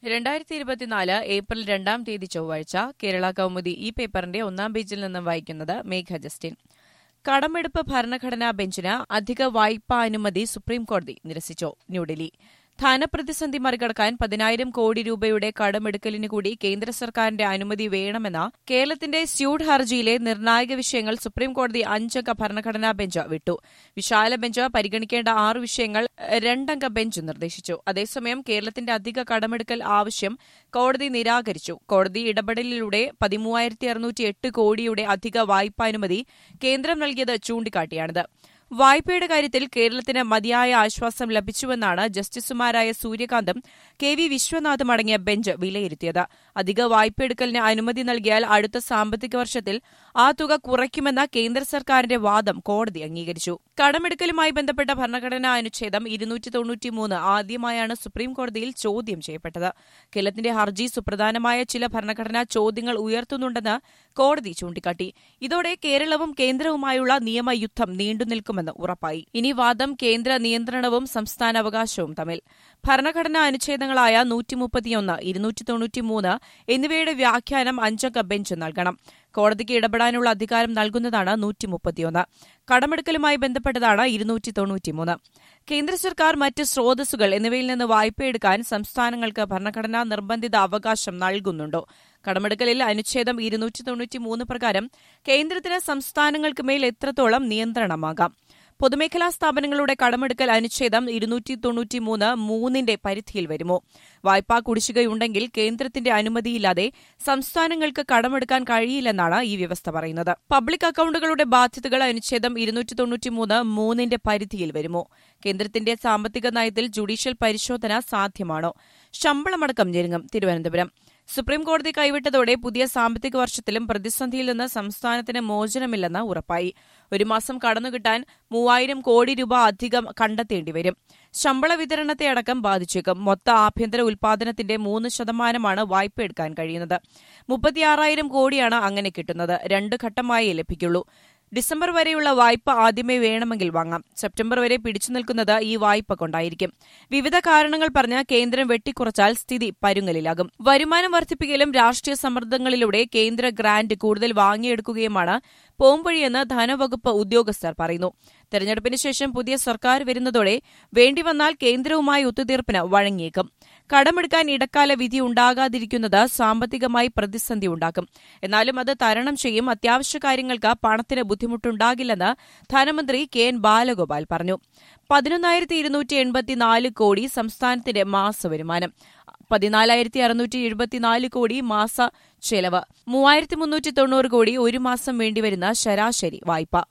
രണ്ടായിരത്തി ഇരുപത്തിനാല് ഏപ്രിൽ രണ്ടാം തീയതി ചൊവ്വാഴ്ച കേരള കൗമുദി ഈ പേപ്പറിന്റെ ഒന്നാം പേജിൽ നിന്നും വായിക്കുന്നത് മേഘ ജസ്റ്റിൻ കടമെടുപ്പ് ഭരണഘടനാ ബെഞ്ചിന് അധിക വായ്പാ അനുമതി സുപ്രീംകോടതി നിരസിച്ചു ന്യൂഡൽഹി ധനപ്രതിസന്ധി മറികടക്കാൻ പതിനായിരം കോടി രൂപയുടെ കടമെടുക്കലിന് കൂടി കേന്ദ്ര സർക്കാരിന്റെ അനുമതി വേണമെന്ന കേരളത്തിന്റെ സ്യൂട്ട് ഹർജിയിലെ നിർണായക വിഷയങ്ങൾ സുപ്രീംകോടതി അഞ്ചംഗ ഭരണഘടനാ ബെഞ്ച് വിട്ടു വിശാല ബെഞ്ച് പരിഗണിക്കേണ്ട ആറ് വിഷയങ്ങൾ രണ്ടംഗ ബെഞ്ച് നിർദ്ദേശിച്ചു അതേസമയം കേരളത്തിന്റെ അധിക കടമെടുക്കൽ ആവശ്യം കോടതി നിരാകരിച്ചു കോടതി ഇടപെടലിലൂടെ പതിമൂവായിരത്തി അറുന്നൂറ്റി എട്ട് കോടിയുടെ അധിക വായ്പാനുമതി കേന്ദ്രം നൽകിയത് ചൂണ്ടിക്കാട്ടിയാണിത് വായ്പയുടെ കാര്യത്തിൽ കേരളത്തിന് മതിയായ ആശ്വാസം ലഭിച്ചുവെന്നാണ് ജസ്റ്റിസുമാരായ സൂര്യകാന്തും കെ വി വിശ്വനാഥും അടങ്ങിയ ബെഞ്ച് വിലയിരുത്തിയത് അധിക വായ്പയെടുക്കലിന് അനുമതി നൽകിയാൽ അടുത്ത സാമ്പത്തിക വർഷത്തിൽ ആ തുക കുറയ്ക്കുമെന്ന കേന്ദ്ര സർക്കാരിന്റെ വാദം കോടതി അംഗീകരിച്ചു കടമെടുക്കലുമായി ബന്ധപ്പെട്ട ഭരണഘടനാ അനുച്ഛേദം ഇരുന്നൂറ്റി തൊണ്ണൂറ്റിമൂന്ന് ആദ്യമായാണ് സുപ്രീംകോടതിയിൽ ചോദ്യം ചെയ്യപ്പെട്ടത് കേരളത്തിന്റെ ഹർജി സുപ്രധാനമായ ചില ഭരണഘടനാ ചോദ്യങ്ങൾ ഉയർത്തുന്നുണ്ടെന്ന് കോടതി ചൂണ്ടിക്കാട്ടി ഇതോടെ കേരളവും കേന്ദ്രവുമായുള്ള നിയമയുദ്ധം നീണ്ടുനിൽക്കുമെന്ന് ഉറപ്പായി ഇനി വാദം കേന്ദ്ര നിയന്ത്രണവും സംസ്ഥാന അവകാശവും തമ്മിൽ ഭരണഘടനാ അനുച്ഛേദങ്ങളായ നൂറ്റിമുപ്പത്തിയൊന്ന് ഇരുന്നൂറ്റി തൊണ്ണൂറ്റിമൂന്ന് എന്നിവയുടെ വ്യാഖ്യാനം അഞ്ചംഗ ബെഞ്ച് നൽകണം കോടതിക്ക് ഇടപെടാനുള്ള അധികാരം നൽകുന്നതാണ് നൂറ്റിമുപ്പത്തിയൊന്ന് കടമെടുക്കലുമായി ബന്ധപ്പെട്ടതാണ് ഇരുന്നൂറ്റി തൊണ്ണൂറ്റിമൂന്ന് കേന്ദ്ര സർക്കാർ മറ്റ് സ്രോതസ്സുകൾ എന്നിവയിൽ നിന്ന് വായ്പയെടുക്കാൻ സംസ്ഥാനങ്ങൾക്ക് ഭരണഘടനാ നിർബന്ധിത അവകാശം നൽകുന്നുണ്ടോ കടമെടുക്കലിൽ അനുച്ഛേദം ഇരുന്നൂറ്റി തൊണ്ണൂറ്റിമൂന്ന് പ്രകാരം കേന്ദ്രത്തിന് സംസ്ഥാനങ്ങൾക്ക് മേൽ എത്രത്തോളം നിയന്ത്രണമാകാം പൊതുമേഖലാ സ്ഥാപനങ്ങളുടെ കടമെടുക്കൽ അനുച്ഛേദം ഇരുന്നൂറ്റി തൊണ്ണൂറ്റിമൂന്ന് മൂന്നിന്റെ പരിധിയിൽ വരുമോ വായ്പാ കുടിശ്ശികയുണ്ടെങ്കിൽ കേന്ദ്രത്തിന്റെ അനുമതിയില്ലാതെ സംസ്ഥാനങ്ങൾക്ക് കടമെടുക്കാൻ കഴിയില്ലെന്നാണ് ഈ വ്യവസ്ഥ പറയുന്നത് പബ്ലിക് അക്കൌണ്ടുകളുടെ ബാധ്യതകൾ അനുച്ഛേദം ഇരുന്നൂറ്റി തൊണ്ണൂറ്റിമൂന്ന് മൂന്നിന്റെ പരിധിയിൽ വരുമോ കേന്ദ്രത്തിന്റെ സാമ്പത്തിക നയത്തിൽ ജുഡീഷ്യൽ പരിശോധന സാധ്യമാണോ ശമ്പളമടക്കം ഞെരുങ്ങും തിരുവനന്തപുരം സുപ്രീംകോടതി കൈവിട്ടതോടെ പുതിയ സാമ്പത്തിക വർഷത്തിലും പ്രതിസന്ധിയിൽ നിന്ന് സംസ്ഥാനത്തിന് മോചനമില്ലെന്ന് ഉറപ്പായി ഒരു മാസം കടന്നുകിട്ടാൻ മൂവായിരം കോടി രൂപ അധികം കണ്ടെത്തേണ്ടിവരും ശമ്പള വിതരണത്തെ അടക്കം ബാധിച്ചേക്കും മൊത്ത ആഭ്യന്തര ഉൽപാദനത്തിന്റെ മൂന്ന് ശതമാനമാണ് വായ്പ എടുക്കാൻ കഴിയുന്നത് മുപ്പത്തിയാറായിരം കോടിയാണ് അങ്ങനെ കിട്ടുന്നത് രണ്ട് ഘട്ടമായേ ലഭിക്കുള്ളൂ ഡിസംബർ വരെയുള്ള വായ്പ ആദ്യമേ വേണമെങ്കിൽ വാങ്ങാം സെപ്റ്റംബർ വരെ പിടിച്ചു നിൽക്കുന്നത് ഈ വായ്പ കൊണ്ടായിരിക്കും വിവിധ കാരണങ്ങൾ പറഞ്ഞ് കേന്ദ്രം വെട്ടിക്കുറച്ചാൽ സ്ഥിതി പരുങ്ങലിലാകും വരുമാനം വർദ്ധിപ്പിക്കലും രാഷ്ട്രീയ സമ്മർദ്ദങ്ങളിലൂടെ കേന്ദ്ര ഗ്രാന്റ് കൂടുതൽ വാങ്ങിയെടുക്കുകയുമാണ് പോംവഴിയെന്ന് ധനവകുപ്പ് ഉദ്യോഗസ്ഥർ പറയുന്നു തെരഞ്ഞെടുപ്പിന് ശേഷം പുതിയ സർക്കാർ വരുന്നതോടെ വേണ്ടിവന്നാൽ കേന്ദ്രവുമായി ഒത്തുതീർപ്പിന് വഴങ്ങിയേക്കും കടമെടുക്കാൻ ഇടക്കാല വിധി ഉണ്ടാകാതിരിക്കുന്നത് സാമ്പത്തികമായി പ്രതിസന്ധി ഉണ്ടാക്കും എന്നാലും അത് തരണം ചെയ്യും അത്യാവശ്യ കാര്യങ്ങൾക്ക് പണത്തിന് ബുദ്ധിമുട്ടുണ്ടാകില്ലെന്ന് ധനമന്ത്രി കെ എൻ ബാലഗോപാൽ പറഞ്ഞു പതിനൊന്നായിരത്തി ഇരുന്നൂറ്റി എൺപത്തിനാല് കോടി സംസ്ഥാനത്തിന്റെ മാസവരുമാനം പതിനാലായിരത്തി അറുന്നൂറ്റി എഴുപത്തിനാല് കോടി മാസ ചെലവ് മൂവായിരത്തി മുന്നൂറ്റി തൊണ്ണൂറ് കോടി ഒരു മാസം വേണ്ടിവരുന്ന ശരാശരി വായ്പ